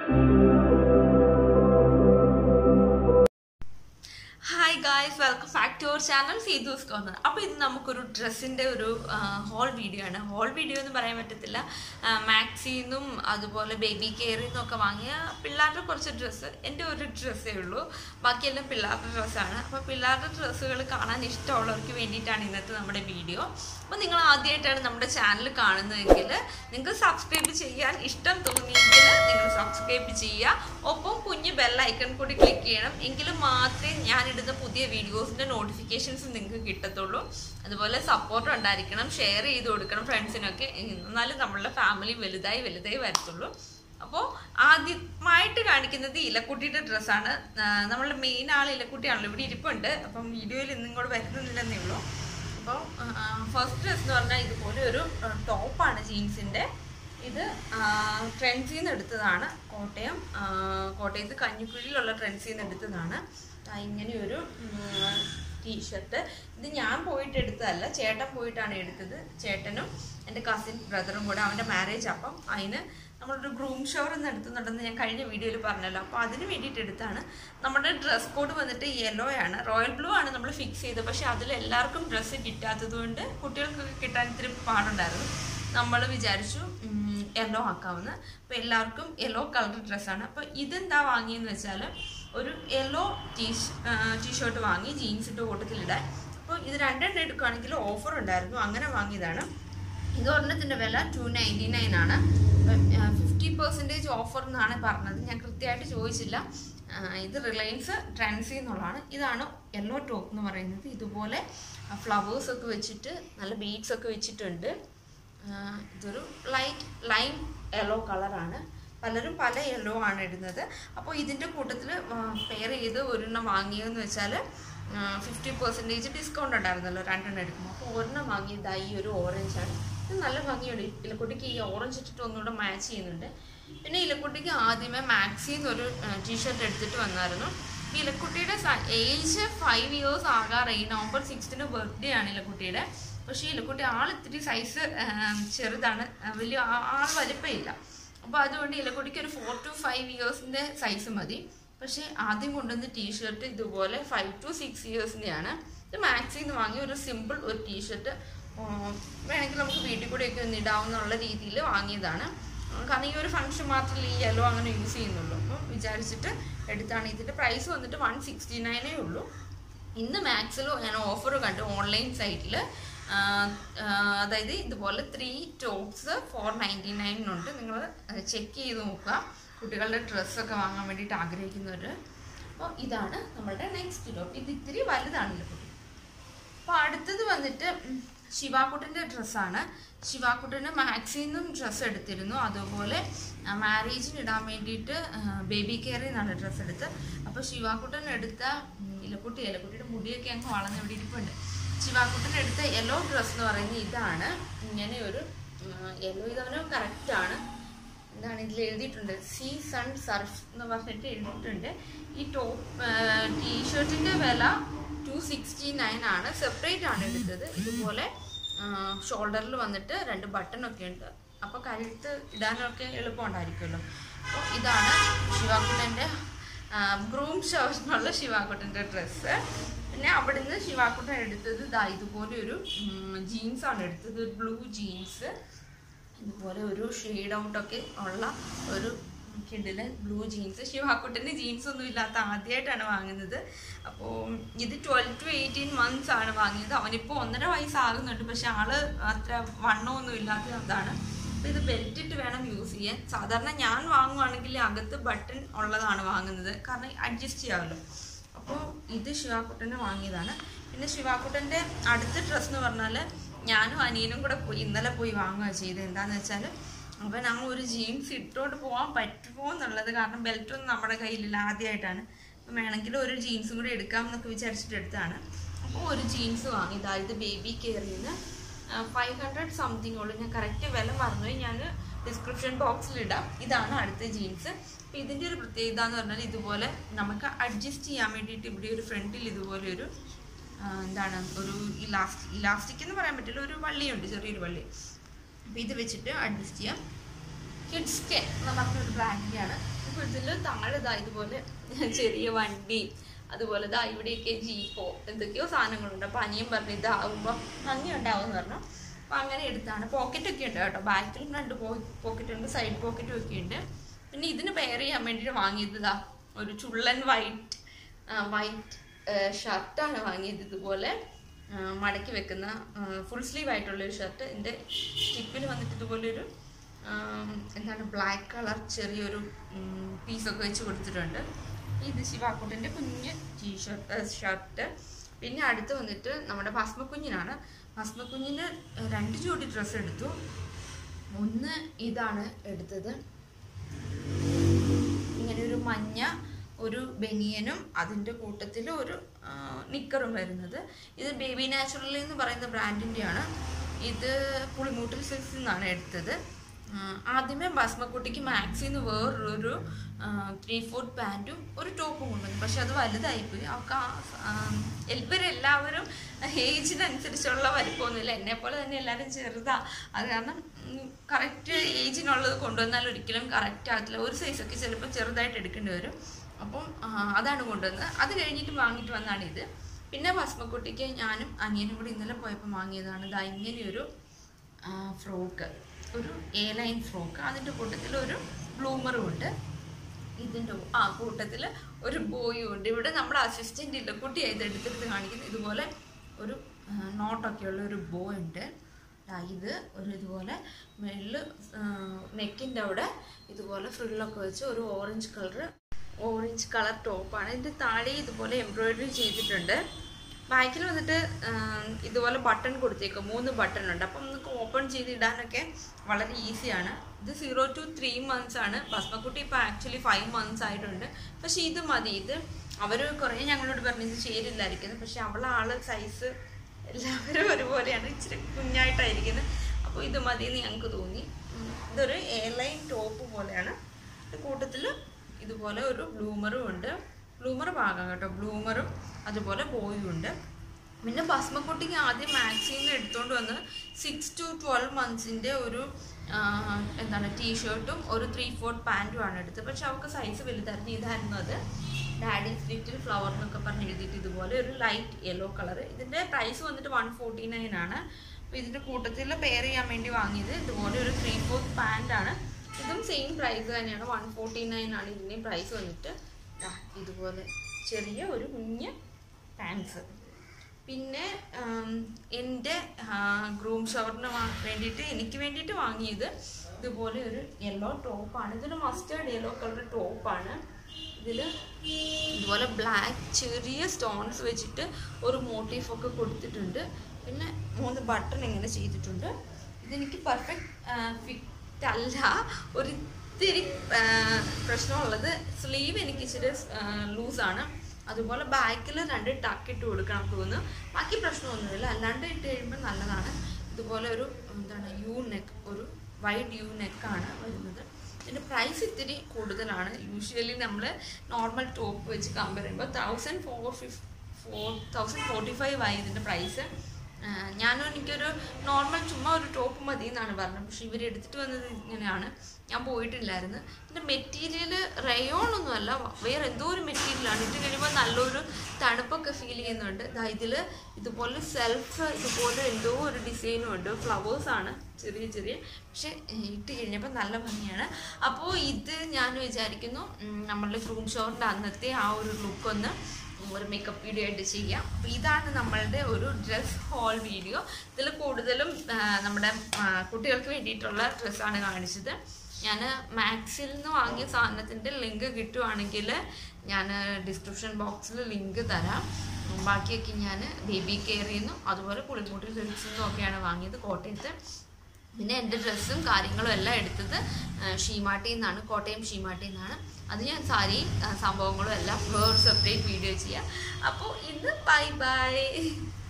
hi guys welcome back to our channel Seethu's corner അപ്പോൾ ഇത് നമുക്കൊരു ഡ്രസ്സിൻ്റെ ഒരു ഹോൾ വീഡിയോ ആണ് ഹോൾ വീഡിയോ എന്ന് പറയാൻ പറ്റത്തില്ല മാക്സിന്നും അതുപോലെ ബേബി കെയറിൽ നിന്നൊക്കെ വാങ്ങിയ പിള്ളേരുടെ കുറച്ച് ഡ്രസ്സ് എൻ്റെ ഒരു ഡ്രസ്സേ ഉള്ളൂ ബാക്കിയെല്ലാം പിള്ളേരുടെ ഡ്രസ്സാണ് അപ്പോൾ പിള്ളേരുടെ ഡ്രസ്സുകൾ കാണാൻ ഇഷ്ടമുള്ളവർക്ക് വേണ്ടിയിട്ടാണ് ഇന്നത്തെ നമ്മുടെ വീഡിയോ അപ്പോൾ നിങ്ങൾ ആദ്യമായിട്ടാണ് നമ്മുടെ ചാനൽ കാണുന്നതെങ്കിൽ നിങ്ങൾക്ക് സബ്സ്ക്രൈബ് ചെയ്യാൻ ഇഷ്ടം തോന്നിയെങ്കിൽ നിങ്ങൾ സബ്സ്ക്രൈബ് ചെയ്യുക ഒപ്പം കുഞ്ഞ് ബെൽ ഐക്കൺ കൂടി ക്ലിക്ക് ചെയ്യണം എങ്കിൽ മാത്രമേ ഞാനിടുന്ന പുതിയ വീഡിയോസിൻ്റെ നോട്ടിഫിക്കേഷൻസ് നിങ്ങൾക്ക് കിട്ടത്തുള്ളൂ അതുപോലെ സപ്പോർട്ട് ഉണ്ടായിരിക്കണം ഷെയർ ചെയ്ത് കൊടുക്കണം ഫ്രണ്ട്സിനൊക്കെ എന്നാലും നമ്മളുടെ ഫാമിലി വലുതായി വലുതായി വരത്തുള്ളൂ അപ്പോൾ ആദ്യമായിട്ട് കാണിക്കുന്നത് ഇലക്കുട്ടിയുടെ ഡ്രസ്സാണ് നമ്മളുടെ മെയിൻ ആൾ ഇലക്കുട്ടിയാണല്ലോ ഇവിടെ ഇരിപ്പുണ്ട് അപ്പം വീഡിയോയിൽ ഇന്നും കൂടെ വരുന്നില്ലെന്നേ ഉള്ളൂ അപ്പോൾ ഫസ്റ്റ് ഡ്രസ് എന്ന് പറഞ്ഞാൽ ഇതുപോലെ ഒരു ടോപ്പാണ് ജീൻസിൻ്റെ ഇത് ട്രെൻഡ്സിൽ നിന്ന് എടുത്തതാണ് കോട്ടയം ആ, കോട്ടയത്ത് കഞ്ഞിക്കുഴിയിലുള്ള ട്രെൻഡ്സിൽ നിന്ന് എടുത്തതാണ് ആ, ഇങ്ങനെയൊരു ടീഷർട്ട് ഇത് ഞാൻ പോയിട്ട് എടുത്തതല്ല ചേട്ടൻ പോയിട്ടാണ് എടുത്തത് ചേട്ടനും എൻ്റെ കസിൻ ബ്രദറും കൂടെ അവൻ്റെ മാരേജ് അപ്പം അതിന് നമ്മളൊരു ഗ്രൂം ഷവർ എന്ന് എടുത്തുന്നുണ്ടെന്ന് ഞാൻ കഴിഞ്ഞ വീഡിയോയിൽ പറഞ്ഞല്ലോ അപ്പോൾ അതിന് വേണ്ടിയിട്ട് എടുത്താണ് നമ്മുടെ ഡ്രസ് കോഡ് വന്നിട്ട് യെല്ലോ ആണ് റോയൽ ബ്ലൂ ആണ് നമ്മൾ ഫിക്സ് ചെയ്തത് പക്ഷേ അതിൽ എല്ലാവർക്കും ഡ്രസ്സ് കിട്ടാത്തത് കൊണ്ട് കുട്ടികൾക്ക് കിട്ടാൻ ഇത്തിരി പാടുണ്ടായിരുന്നു നമ്മൾ വിചാരിച്ചു യെല്ലോ ആക്കാമെന്ന് അപ്പോൾ എല്ലാവർക്കും യെല്ലോ കളർ ഡ്രസ്സാണ് അപ്പോൾ ഇതെന്താ വാങ്ങിയെന്ന് വെച്ചാൽ ഒരു യെല്ലോ ടീ ടീഷർട്ട് വാങ്ങി ജീൻസ് ഇട്ട് കൂട്ടത്തിലിടാൻ അപ്പോൾ ഇത് രണ്ടെണ്ണം എടുക്കുകയാണെങ്കിൽ ഓഫർ ഉണ്ടായിരുന്നു അങ്ങനെ വാങ്ങിയതാണ് ഇത് ഒരെണ്ണത്തിൻ്റെ വില ടു നയൻറ്റി നയൻ ആണ് ഫിഫ്റ്റി പെർസെൻറ്റേജ് ഓഫർ എന്നാണ് പറഞ്ഞത് ഞാൻ കൃത്യമായിട്ട് ചോദിച്ചില്ല ആ, ഇത് റിലയൻസ് ട്രെൻഡ്സിൽ നിന്നുള്ളതാണ് ഇതാണ് യെല്ലോ ടോപ്പ് എന്ന് പറയുന്നത് ഇതുപോലെ ഫ്ലവേഴ്സ് ഒക്കെ വെച്ചിട്ട് നല്ല ബീഡ്സ് ഒക്കെ വെച്ചിട്ടുണ്ട് ആ, ഇതൊരു ലൈറ്റ് ലൈം യെല്ലോ കളറാണ് പലരും പല യെല്ലോ ആണ് ഇടുന്നത് അപ്പോൾ ഇതിൻ്റെ കൂട്ടത്തിൽ പെയർ ചെയ്ത് ഒരെണ്ണം വാങ്ങിയതെന്ന് വെച്ചാൽ ഫിഫ്റ്റി പെർസെൻറ്റേജ് ഡിസ്കൗണ്ട് ഉണ്ടായിരുന്നല്ലോ രണ്ടെണ്ണം എടുക്കുമ്പോൾ അപ്പോൾ ഒരെണ്ണം വാങ്ങിയത് ഈ ഒരു ഓറഞ്ചാണ് ഇത് നല്ല ഭംഗിയുണ്ട് ഇലക്കുട്ടിക്ക് ഈ ഓറഞ്ച് ഇട്ടിട്ട് ഒന്നുകൂടെ മാച്ച് ചെയ്യുന്നുണ്ട് പിന്നെ ഇലക്കുട്ടിക്ക് ആദ്യമേ മാക്സിൽ നിന്നൊരു ടീഷർട്ട് എടുത്തിട്ട് വന്നായിരുന്നു ഈ ഇലക്കുട്ടിയുടെ ഏജ് ഫൈവ് ഇയേഴ്സ് ആകാറായി നവംബർ സിക്സ്റ്റിന് ബർത്ത്ഡേ ആണ് ഇലക്കുട്ടിയുടെ പക്ഷേ ഇലക്കുട്ടി ആൾ ഇത്തിരി സൈസ് ചെറുതാണ് ആ, വലിയ ആ- ആൾ വലിപ്പമില്ല അപ്പോൾ അതുകൊണ്ട് ഇലക്കുട്ടിക്ക് ഒരു ഫോർ ടു ഫൈവ് ഇയേഴ്സിൻ്റെ സൈസ് മതി പക്ഷേ ആദ്യം കൊണ്ടുവന്ന ടീഷർട്ട് ഇതുപോലെ ഫൈവ് ടു സിക്സ് ഇയേഴ്സിൻ്റെയാണ് ഇത് മാക്സിൽ നിന്ന് വാങ്ങിയ ഒരു സിമ്പിൾ ഒരു ടീഷർട്ട് വേണമെങ്കിൽ നമുക്ക് വീട്ടിൽ കൂടെയൊക്കെ ഒന്ന് ഇടാവുന്നുള്ള രീതിയിൽ വാങ്ങിയതാണ് ഉം, കാരണം ഈ ഒരു ഫംഗ്ഷൻ മാത്രമല്ല ഈ യെല്ലോ അങ്ങനെ യൂസ് ചെയ്യുന്നുള്ളൂ അപ്പോൾ വിചാരിച്ചിട്ട് എടുത്താണ് ഇതിൻ്റെ പ്രൈസ് വന്നിട്ട് വൺ സിക്സ്റ്റി നയനേ ഉള്ളൂ ഇന്ന് മാക്സിൽ ഞാൻ ഓഫർ കണ്ടു ഓൺലൈൻ സൈറ്റിൽ അതായത് ഇതുപോലെ ത്രീ ടോപ്സ് ഫോർ നയൻറ്റി നയനിനുണ്ട് നിങ്ങൾ ചെക്ക് ചെയ്ത് നോക്കുക കുട്ടികളുടെ ഡ്രസ്സൊക്കെ വാങ്ങാൻ വേണ്ടിയിട്ട് ആഗ്രഹിക്കുന്നവർ അപ്പോൾ ഇതാണ് നമ്മളുടെ നെക്സ്റ്റ് ടോപ്പ് ഇത് ഇത്തിരി വലുതാണല്ലോ കുട്ടി അപ്പോൾ അടുത്തത് വന്നിട്ട് ഉം, ശിവാക്കുട്ടൻ്റെ ഡ്രസ്സാണ് ശിവാക്കുട്ടന് മാക്സിൽ നിന്നും ഡ്രസ്സ് എടുത്തിരുന്നു അതുപോലെ മാരേജിന് ഇടാൻ വേണ്ടിയിട്ട് ബേബി കെയറിൽ നിന്നാണ് ഡ്രസ്സ് എടുത്ത് അപ്പോൾ ശിവാക്കുട്ടൻ എടുത്ത ഉം, ഇലക്കുട്ടി ഇലക്കുട്ടിയുടെ മുടിയൊക്കെ അങ്ങ് വളർന്ന് ഇവിടെ ഇരിപ്പുണ്ട് ശിവാക്കുട്ടൻ എടുത്ത യെല്ലോ ഡ്രസ്സ് എന്ന് പറയുന്നത് ഇതാണ് ഇങ്ങനെ ഒരു യെല്ലോ ഇതവന് കറക്റ്റാണ് എന്താണ് ഇതിൽ എഴുതിയിട്ടുണ്ട് സീ സൺ സർഫ് എന്ന് പറഞ്ഞിട്ട് എഴുതിയിട്ടുണ്ട് ഈ ടോപ്പ് ടീഷർട്ടിൻ്റെ വില ടു സിക്സ്റ്റി നയൻ ആണ് സെപ്പറേറ്റ് ആണ് എടുത്തത് ഇതുപോലെ ഷോൾഡറിൽ വന്നിട്ട് രണ്ട് ബട്ടൺ ഒക്കെ ഉണ്ട് അപ്പോൾ കഴുത്ത് ഇടാനൊക്കെ എളുപ്പമുണ്ടായിരിക്കുമല്ലോ അപ്പോൾ ഇതാണ് ശിവാക്കുട്ടൻ്റെ ഗ്രൂം ഷവർന്നുള്ള ശിവാക്കുട്ടൻ്റെ ഡ്രസ്സ് പിന്നെ അവിടുന്ന് ശിവാക്കുട്ടൻ എടുത്തത് ദാ ഇതുപോലെ ഒരു ജീൻസാണ് എടുത്തത് ഒരു ബ്ലൂ ജീൻസ് ഇതുപോലെ ഒരു ഷെയ്ഡ് ഔട്ടൊക്കെ ഉള്ള ഒരു കിഡിലെ ബ്ലൂ ജീൻസ് ശിവാക്കുട്ടൻ്റെ ജീൻസ് ഒന്നും ഇല്ലാത്ത ആദ്യമായിട്ടാണ് വാങ്ങുന്നത് അപ്പോൾ ഇത് ട്വൽവ് ടു എയ്റ്റീൻ മന്ത്സ് ആണ് വാങ്ങിയത് അവനിപ്പോൾ ഒന്നര വയസ്സാകുന്നുണ്ട് പക്ഷെ ആള് അത്ര വണ്ണമൊന്നും ഇല്ലാത്ത അതാണ് അപ്പോൾ ഇത് ബെൽറ്റ് ഇട്ട് വേണം യൂസ് ചെയ്യാൻ സാധാരണ ഞാൻ വാങ്ങുവാണെങ്കിൽ അകത്ത് ബട്ടൺ ഉള്ളതാണ് വാങ്ങുന്നത് കാരണം അഡ്ജസ്റ്റ് ചെയ്യാമല്ലോ അപ്പോൾ ഇത് ശിവാക്കുട്ടൻ്റെ വാങ്ങിയതാണ് പിന്നെ ശിവാക്കുട്ടൻ്റെ അടുത്ത ഡ്രസ്സ് എന്ന് പറഞ്ഞാൽ ഞാനും അനിയനും കൂടെ പോയി ഇന്നലെ പോയി വാങ്ങുക ചെയ്തത് എന്താണെന്ന് വെച്ചാൽ അപ്പോൾ ഞങ്ങൾ ഒരു ജീൻസ് ഇട്ടുകൊണ്ട് പോകാൻ പറ്റുമോ എന്നുള്ളത് കാരണം ബെൽറ്റൊന്നും നമ്മുടെ കയ്യിലില്ല ആദ്യമായിട്ടാണ് അപ്പം വേണമെങ്കിൽ ഒരു ജീൻസും കൂടി എടുക്കാം എന്നൊക്കെ വിചാരിച്ചിട്ട് എടുത്താണ് അപ്പോൾ ഒരു ജീൻസ് വാങ്ങി ഇതാ ഇത് ബേബി കെയറിൽ നിന്ന് ഫൈവ് ഹൺഡ്രഡ് സംതിങ് ഉള്ളൂ ഞാൻ കറക്റ്റ് വില മറന്നുപോയി ഞാൻ ഡിസ്ക്രിപ്ഷൻ ബോക്സിൽ ഇടാം ഇതാണ് അടുത്ത ജീൻസ് അപ്പം ഇതിൻ്റെ ഒരു പ്രത്യേകത എന്ന് പറഞ്ഞാൽ ഇതുപോലെ നമുക്ക് അഡ്ജസ്റ്റ് ചെയ്യാൻ വേണ്ടിയിട്ട് ഇവിടെ ഒരു ഫ്രണ്ടിൽ ഇതുപോലെ ഒരു ആ, എന്താണ് ഒരു ഇലാസ്റ്റിക് ഇലാസ്റ്റിക് എന്ന് പറയാൻ പറ്റില്ല ഒരു വള്ളിയുണ്ട് ചെറിയൊരു വള്ളി അപ്പോൾ ഇത് വെച്ചിട്ട് അഡ്ജസ്റ്റ് ചെയ്യാം കിഡ്സ് കെ എന്ന് പറഞ്ഞൊരു ബ്രാൻഡിൻ്റെയാണ് അപ്പോൾ ഇതിൽ താഴെ ദാ ഇതുപോലെ ചെറിയ വണ്ടി അതുപോലെ ദാ ഇവിടെയൊക്കെ ജീപ്പോ എന്തൊക്കെയോ സാധനങ്ങളുണ്ട് അപ്പം അനിയൻ പറഞ്ഞു ഇതാവുമ്പോൾ ഭംഗി ഉണ്ടാവും എന്ന് പറഞ്ഞു അപ്പം അങ്ങനെ എടുത്താണ് പോക്കറ്റ് ഒക്കെ ഉണ്ട് കേട്ടോ ബാക്കിലും രണ്ട് പോക്കറ്റ് ഉണ്ട് സൈഡ് പോക്കറ്റും ഒക്കെ ഉണ്ട് പിന്നെ ഇതിന് പെയർ ചെയ്യാൻ വേണ്ടിയിട്ട് വാങ്ങിയത് ഇതാ ഒരു ചുള്ളൻ വൈറ്റ് വൈറ്റ് ഷർട്ടാണ് വാങ്ങിയത് ഇതുപോലെ ആ, മടക്കി വെക്കുന്ന ഫുൾ സ്ലീവ് ആയിട്ടുള്ള ഒരു ഷർട്ട് എൻ്റെ സ്റ്റിപ്പിൽ വന്നിട്ട് ഇതുപോലെ ഒരു ആം, എന്താണ് ബ്ലാക്ക് കളർ ചെറിയൊരു പീസൊക്കെ വെച്ച് കൊടുത്തിട്ടുണ്ട് ഇത് ശിവാക്കുട്ടൻ്റെ കുഞ്ഞ് ടീഷർട്ട് ഷർട്ട് പിന്നെ അടുത്ത് വന്നിട്ട് നമ്മുടെ ഭസ്മക്കുഞ്ഞിനാണ് ഭസ്മക്കുഞ്ഞിന് രണ്ട് ജോഡി ഡ്രസ്സ് എടുത്തു ഒന്ന് ഇതാണ് എടുത്തത് ഇങ്ങനെ ഒരു മഞ്ഞ ഒരു ബനിയനും അതിൻ്റെ കൂട്ടത്തിൽ ഒരു ആ, നിക്കറും വരുന്നത് ഇത് ബേബി നാച്ചുറൽ എന്ന് പറയുന്ന ബ്രാൻഡിൻ്റെയാണ് ഇത് പുളിമൂട്ടിൽ സിൽക്സിൽ നിന്നാണ് എടുത്തത് ആ, ആദ്യമേ ഭസ്മക്കുട്ടിക്ക് മാക്സിന്ന് വേറൊരു ത്രീ ഫോർത്ത് പാൻറ്റും ഒരു ടോപ്പും കൊണ്ടുവന്നു പക്ഷെ അത് വലുതായിപ്പോയി അവർക്ക് ആ ഇവരെല്ലാവരും ഏജിനനുസരിച്ചുള്ള വലിപ്പമൊന്നുമില്ല എന്നെ പോലെ തന്നെ എല്ലാവരും ചെറുതാ അത് കാരണം കറക്റ്റ് ഏജിനുള്ളത് കൊണ്ടുവന്നാൽ ഒരിക്കലും കറക്റ്റ് ആകത്തില്ല ഒരു സൈസൊക്കെ ചിലപ്പോൾ ചെറുതായിട്ട് എടുക്കേണ്ടി വരും അപ്പം ആ, അതാണ് കൊണ്ടുവന്നത് അത് കഴിഞ്ഞിട്ട് വാങ്ങിയിട്ട് വന്നതാണ് ഇത് പിന്നെ ഭസ്മക്കുട്ടിക്ക് ഞാനും അനിയനും കൂടി ഇന്നലെ പോയപ്പോൾ വാങ്ങിയതാണ് ഇതാ ഇങ്ങനെയൊരു ഫ്രോക്ക് ഒരു എ ലൈൻ ഫ്രോക്ക് അതിൻ്റെ കൂട്ടത്തിൽ ഒരു ബ്ലൂമറും ഉണ്ട് ഇതിൻ്റെ ആ കൂട്ടത്തിൽ ഒരു ബോയും ഉണ്ട് ഇവിടെ നമ്മുടെ അസിസ്റ്റൻ്റ് ഇല്ല കുട്ടിയെ ഇത് എടുത്തെടുത്ത് കാണിക്കുന്നത് ഇതുപോലെ ഒരു നോട്ടൊക്കെയുള്ള ഒരു ബോ ഉണ്ട് ദാ ഇത് ഒരു ഇതുപോലെ മേളിൽ നെക്കിൻ്റെ അവിടെ ഇതുപോലെ ഫ്രില്ലൊക്കെ വെച്ച് ഒരു ഓറഞ്ച് കളർ ഓറഞ്ച് കളർ ടോപ്പാണ് ഇതിൻ്റെ താഴെ ഇതുപോലെ എംബ്രോയിഡറി ചെയ്തിട്ടുണ്ട് ബാക്കിൽ വന്നിട്ട് ആം, ഇതുപോലെ ബട്ടൺ കൊടുത്തേക്കും മൂന്ന് ബട്ടൺ ഉണ്ട് അപ്പം നമുക്ക് ഓപ്പൺ ചെയ്ത് ഇടാനൊക്കെ വളരെ ഈസിയാണ് ഇത് സീറോ ടു ത്രീ മന്ത്സ് ആണ് ഭസ്മക്കുട്ടി ഇപ്പോൾ ആക്ച്വലി ഫൈവ് മന്ത്സ് ആയിട്ടുണ്ട് പക്ഷേ ഇത് മതി ഇത് അവർ കുറേ ഞങ്ങളോട് പറഞ്ഞു ഇത് ചേരില്ലായിരിക്കുന്നത് പക്ഷെ അവളെ ആള് സൈസ് എല്ലാവരും ഒരുപോലെയാണ് ഇച്ചിരി കുഞ്ഞായിട്ടായിരിക്കുന്നത് അപ്പോൾ ഇത് മതി എന്ന് ഞങ്ങൾക്ക് തോന്നി ഉം, ഇതൊരു എയർലൈൻ ടോപ്പ് പോലെയാണ് കൂട്ടത്തിൽ ഇതുപോലെ ഒരു ബ്ലൂമറും ഉണ്ട് ബ്ലൂമർ ഭാഗം കേട്ടോ ബ്ലൂമറും അതുപോലെ ബോയും ഉണ്ട് പിന്നെ ഭസ്മക്കുട്ടിക്ക് ആദ്യം മാക്സിന്ന് എടുത്തുകൊണ്ട് വന്ന് സിക്സ് ടു ട്വൽവ് മന്ത്സിൻ്റെ ഒരു ആ, എന്താണ് ടീഷർട്ടും ഒരു ത്രീ ഫോർത്ത് പാൻറ്റുമാണ് എടുത്തത് പക്ഷെ അവൾക്ക് സൈസ് വലുതായിരുന്നു ഇതായിരുന്നു അത് ഡാഡീസ് ലിറ്റിൽ ഫ്ലവർ എന്നൊക്കെ പറഞ്ഞ് എഴുതിയിട്ട് ഇതുപോലെ ഒരു ലൈറ്റ് യെല്ലോ കളർ ഇതിൻ്റെ പ്രൈസ് വന്നിട്ട് വൺ ഫോർട്ടി നയൻ ആണ് അപ്പോൾ ഇതിൻ്റെ കൂട്ടത്തിൽ പെയർ ചെയ്യാൻ വേണ്ടി വാങ്ങിയത് ഇതുപോലെ ഒരു ത്രീ ഫോർത്ത് പാൻറ്റാണ് ഇതും സെയിം പ്രൈസ് തന്നെയാണ് വൺ ഫോർട്ടി നയൻ ആണ് ഇതിൻ്റെയും പ്രൈസ് വന്നിട്ട് ദാ ഇതുപോലെ ചെറിയ ഒരു കുഞ്ഞ് പാൻസ് പിന്നെ ആം, എൻ്റെ ഗ്രൂം ഷവറിന് വേണ്ടിയിട്ട് എനിക്ക് വേണ്ടിയിട്ട് വാങ്ങിയത് ഇതുപോലെ ഒരു യെല്ലോ ടോപ്പാണ് ഇതൊരു മസ്റ്റേർഡ് യെല്ലോ കളർ ടോപ്പാണ് ഇതിൽ ഇതുപോലെ ബ്ലാക്ക് ചെറിയ സ്റ്റോൺസ് വെച്ചിട്ട് ഒരു മോട്ടീഫ് ഒക്കെ കൊടുത്തിട്ടുണ്ട് പിന്നെ മൂന്ന് ബട്ടൺ ഇങ്ങനെ ചെയ്തിട്ടുണ്ട് ഇതെനിക്ക് പെർഫെക്റ്റ് ഫിറ്റ് അല്ല ഒരു ഇത്തിരി ആ, പ്രശ്നമുള്ളത് സ്ലീവ് എനിക്ക് ഇച്ചിരി ലൂസാണ് അതുപോലെ ബാക്കിൽ രണ്ട് ടക്ക് ഇട്ട് കൊടുക്കണം തോന്നുന്നു ബാക്കി പ്രശ്നമൊന്നുമില്ല അല്ലാണ്ട് ഇട്ട് കഴിയുമ്പോൾ നല്ലതാണ് ഇതുപോലെ ഒരു എന്താണ് യു നെക്ക് ഒരു വൈഡ് യു നെക്കാണ് വരുന്നത് ഇതിൻ്റെ പ്രൈസ് ഇത്തിരി കൂടുതലാണ് യൂഷ്വലി നമ്മൾ നോർമൽ ടോപ്പ് വെച്ച് കമ്പയർ ചെയ്യുമ്പോൾ thousand four fif four thousand forty five ആയി ഇതിൻ്റെ പ്രൈസ് ഞാനും എനിക്കൊരു നോർമൽ ചുമ്മാ ഒരു ടോപ്പ് മതി എന്നാണ് പറഞ്ഞത് പക്ഷെ ഇവർ എടുത്തിട്ട് വന്നത് ഇങ്ങനെയാണ് ഞാൻ പോയിട്ടില്ലായിരുന്നു ഇതിൻ്റെ മെറ്റീരിയൽ റയോൺ ഒന്നുമല്ല വേറെ എന്തോ ഒരു മെറ്റീരിയലാണ് ഇട്ട് കഴിയുമ്പോൾ നല്ലൊരു തണുപ്പൊക്കെ ഫീൽ ചെയ്യുന്നുണ്ട് ദാ ഇതിൽ ഇതുപോലെ സെൽഫ് ഇതുപോലെ എന്തോ ഒരു ഡിസൈനും ഉണ്ട് ഫ്ലവേഴ്സാണ് ചെറിയ ചെറിയ പക്ഷെ ഏഹ്, ഇട്ട് കഴിഞ്ഞപ്പോൾ നല്ല ഭംഗിയാണ് അപ്പോൾ ഇത് ഞാൻ വിചാരിക്കുന്നു ഉം, നമ്മളുടെ ഗ്രൂം ഷോറിൻ്റെ അന്നത്തെ ആ ഒരു ലുക്ക് ഒന്ന് ഒരു മേക്കപ്പ് വീഡിയോ ആയിട്ട് ചെയ്യാം അപ്പോൾ ഇതാണ് നമ്മളുടെ ഒരു ഡ്രസ് ഹോൾ വീഡിയോ ഇതിൽ കൂടുതലും ആ, നമ്മുടെ ആ, കുട്ടികൾക്ക് വേണ്ടിയിട്ടുള്ള ഡ്രസ്സാണ് കാണിച്ചത് ഞാൻ മാക്സിൽ നിന്ന് വാങ്ങിയ സാധനത്തിൻ്റെ ലിങ്ക് കിട്ടുവാണെങ്കിൽ ഞാൻ ഡിസ്ക്രിപ്ഷൻ ബോക്സിൽ ലിങ്ക് തരാം ഉം, ബാക്കിയൊക്കെ ഞാൻ ബേബി കെയറിൽ നിന്നും അതുപോലെ പുളിമൂട്ടിൽ സിൽക്സിൽ നിന്നും ഒക്കെയാണ് വാങ്ങിയത് കോട്ടയത്ത് പിന്നെ എൻ്റെ ഡ്രസ്സും കാര്യങ്ങളും എല്ലാം എടുത്തത് ആ, ഷീമാട്ടിയിൽ നിന്നാണ് കോട്ടയം ഷീമാട്ടിയിൽ നിന്നാണ് അത് ഞാൻ സാരിയും ആ, സംഭവങ്ങളും എല്ലാം വേറെ സെപ്പറേറ്റ് വീഡിയോ ചെയ്യാം അപ്പോൾ ഇന്ന് ബൈ ബൈ